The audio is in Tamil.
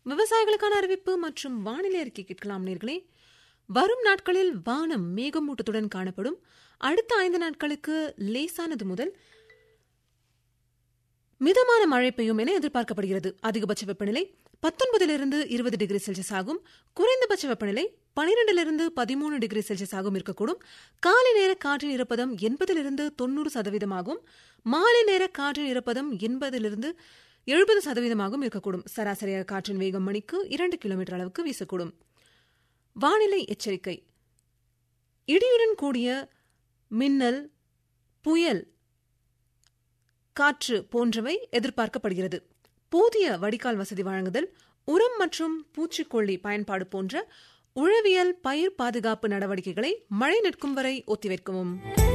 விவசாயிகளுக்கான அறிவிப்பு மற்றும் வானிலை அறிக்கை கேட்கலாம் நேர்களே வரும் நாட்களில் வானம் மேகமூட்டத்துடன் காணப்படும் அடுத்த ஐந்து நாட்களுக்கு லேசானது முதல் மிதமான மழை பெய்யும் என எதிர்பார்க்கப்படுகிறது அதிகபட்ச வெப்பநிலை பத்தொன்பதிலிருந்து இருபது டிகிரி செல்சியஸ் ஆகும் குறைந்தபட்ச வெப்பநிலை பனிரெண்டிலிருந்து பதிமூணு டிகிரி செல்சியஸ் ஆகும் இருக்கக்கூடும் காலை நேர காற்றின் ஈரப்பதம் எண்பதிலிருந்து தொண்ணூறு சதவீதமாகும் மாலை நேர காற்றின் ஈரப்பதம் எண்பதிலிருந்து எழுபது சதவீதமாகவும் இருக்கக்கூடும் சராசரியாக காற்றின் வேகம் மணிக்கு இரண்டு கிலோமீட்டர் அளவுக்கு வீசக்கூடும் வானிலை எச்சரிக்கை இடியுடன் கூடிய மின்னல் புயல் காற்று போன்றவை எதிர்பார்க்கப்படுகிறது போதிய வடிகால் வசதி வழங்குதல் உரம் மற்றும் பூச்சிக்கொல்லி பயன்பாடு போன்ற உழவியல் பயிர் பாதுகாப்பு நடவடிக்கைகளை மழை நிற்கும் வரை ஒத்திவைக்கவும்